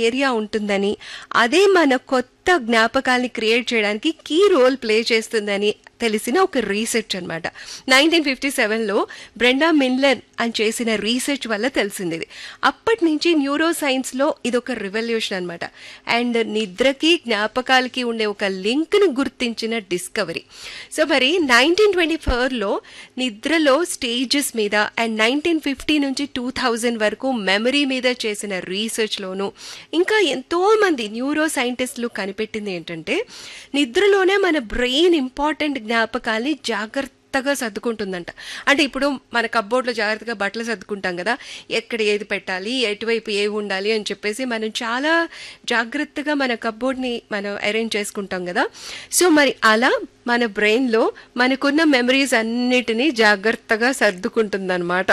area ఉంటుందని అదే మన కొత్త జ్ఞాపకాల్ని క్రియేట్ చేయడానికి కీ రోల్ ప్లే చేస్తుందని తెలిసిన ఒక రీసెర్చ్ అనమాట నైన్టీన్ ఫిఫ్టీ సెవెన్లో బ్రెండా మిన్లర్ అని చేసిన రీసెర్చ్ వల్ల తెలిసింది ఇది అప్పటి నుంచి న్యూరో సైన్స్లో ఇది ఒక రివల్యూషన్ అనమాట అండ్ నిద్రకి జ్ఞాపకాలకి ఉండే ఒక లింక్ను గుర్తించిన డిస్కవరీ సో మరి నైన్టీన్ ట్వంటీ ఫోర్లో నిద్రలో స్టేజెస్ మీద అండ్ నైన్టీన్ ఫిఫ్టీ నుంచి టూ థౌజండ్ వరకు మెమరీ మీద చేసిన రీసెర్చ్లోను ఇంకా ఎంతోమంది న్యూరో సైంటిస్టులు కనిపెట్టింది ఏంటంటే నిద్రలోనే మన బ్రెయిన్ ఇంపార్టెంట్ జ్ఞాపకాల్ని జాగ్రత్తగా సర్దుకుంటుందంట అంటే ఇప్పుడు మన కబ్బోర్డ్లో జాగ్రత్తగా బట్టలు సర్దుకుంటాం కదా ఎక్కడ ఏది పెట్టాలి ఎటువైపు ఏవి ఉండాలి అని చెప్పేసి మనం చాలా జాగ్రత్తగా మన కబ్బోర్డ్ని మనం అరేంజ్ చేసుకుంటాం కదా సో మరి అలా మన బ్రెయిన్లో మనకున్న మెమరీస్ అన్నిటినీ జాగ్రత్తగా సర్దుకుంటుందన్నమాట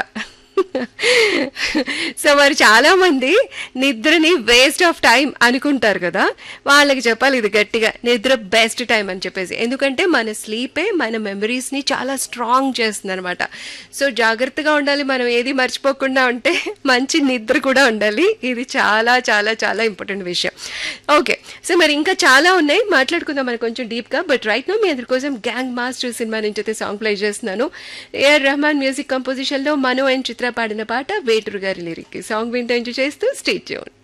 సో మరి చాలా మంది నిద్రని వేస్ట్ ఆఫ్ టైం అనుకుంటారు కదా వాళ్ళకి చెప్పాలి ఇది గట్టిగా నిద్ర బెస్ట్ టైం అని చెప్పేసి ఎందుకంటే మన స్లీపే మన మెమరీస్ని చాలా స్ట్రాంగ్ చేస్తుంది అనమాట సో జాగ్రత్తగా ఉండాలి మనం ఏది మర్చిపోకుండా ఉంటే మంచి నిద్ర కూడా ఉండాలి ఇది చాలా చాలా చాలా ఇంపార్టెంట్ విషయం ఓకే సో మరి ఇంకా చాలా ఉన్నాయి మాట్లాడుకుందాం మనం కొంచెం డీప్గా బట్ రైట్ నో మీ అందరి కోసం గ్యాంగ్ మాస్టర్ సినిమా నుంచి అయితే సాంగ్ ప్లే చేస్తున్నాను ఏఆర్ రెహమాన్ మ్యూజిక్ కంపోజిషన్లో మను అండ్ చిత్ర పాడిన పాట వేటూరు గారి లిరిక్ సాంగ్ వింటూ ఎంజాయ్ చేస్తూ స్టేట్ చేయండి